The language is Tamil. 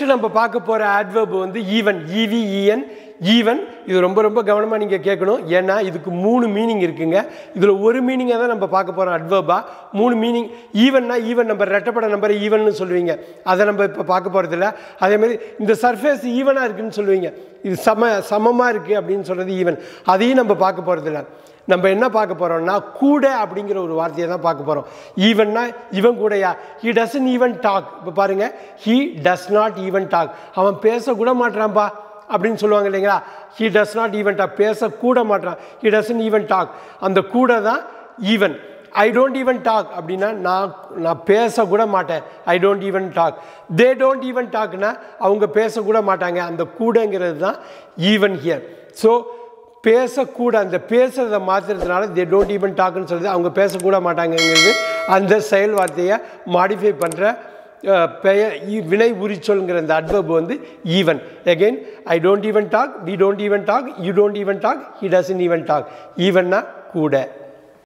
நெக்ஸ்ட் நம்ம பார்க்க போகிற adverb வந்து ஈவன் இவிஇஎன் ஈவன் இது ரொம்ப ரொம்ப கவனமாக நீங்கள் கேட்கணும் ஏன்னா இதுக்கு மூணு மீனிங் இருக்குங்க இதில் ஒரு மீனிங்கை தான் நம்ம பார்க்க போகிறோம் அட்வர்பா மூணு மீனிங் ஈவன்னா ஈவன் நம்பர் ரெட்டப்பட நம்பர் ஈவன்னு சொல்லுவீங்க அதை நம்ம இப்போ பார்க்க போகிறதில்ல அதேமாதிரி இந்த சர்ஃபேஸ் ஈவனாக இருக்குன்னு சொல்லுவீங்க இது சம சமமாக இருக்குது அப்படின்னு சொல்கிறது ஈவன் அதையும் நம்ம பார்க்க போகிறதில்ல நம்ம என்ன பார்க்க போகிறோம்னா கூட அப்படிங்கிற ஒரு வார்த்தையை தான் பார்க்க போகிறோம் ஈவன்னா இவன் கூடயா ஹி டசன் ஈவன் டாக் இப்போ பாருங்க he does not even talk அவன் பேசக்கூட மாட்றான்பா அப்படின்னு சொல்லுவாங்க இல்லைங்களா he does not even talk பேசக்கூட மாட்றான் ஹி டசன் ஈவன் டாக் அந்த கூட தான் even I don't even talk அப்படின்னா நான் நான் பேசக்கூட மாட்டேன் I don't even talk they don't even டாக்னா அவங்க பேசக்கூட மாட்டாங்க அந்த கூடங்கிறது தான் ஈவன் ஹியர் ஸோ பேசக்கூட அந்த பேசுறதை மாற்றுறதுனால தே டோன்ட் ஈவன் டாக்னு சொல்லுது அவங்க பேசக்கூட மாட்டாங்கங்கிறது அந்த செயல் வார்த்தையை மாடிஃபை பண்ணுற பெயர் இ- வினை உரிச்சொல்ங்கிற அந்த அட்வர்ப் வந்து even again I don't even talk we don't even talk you don't even talk he doesn't even talk ஈவன்னா கூட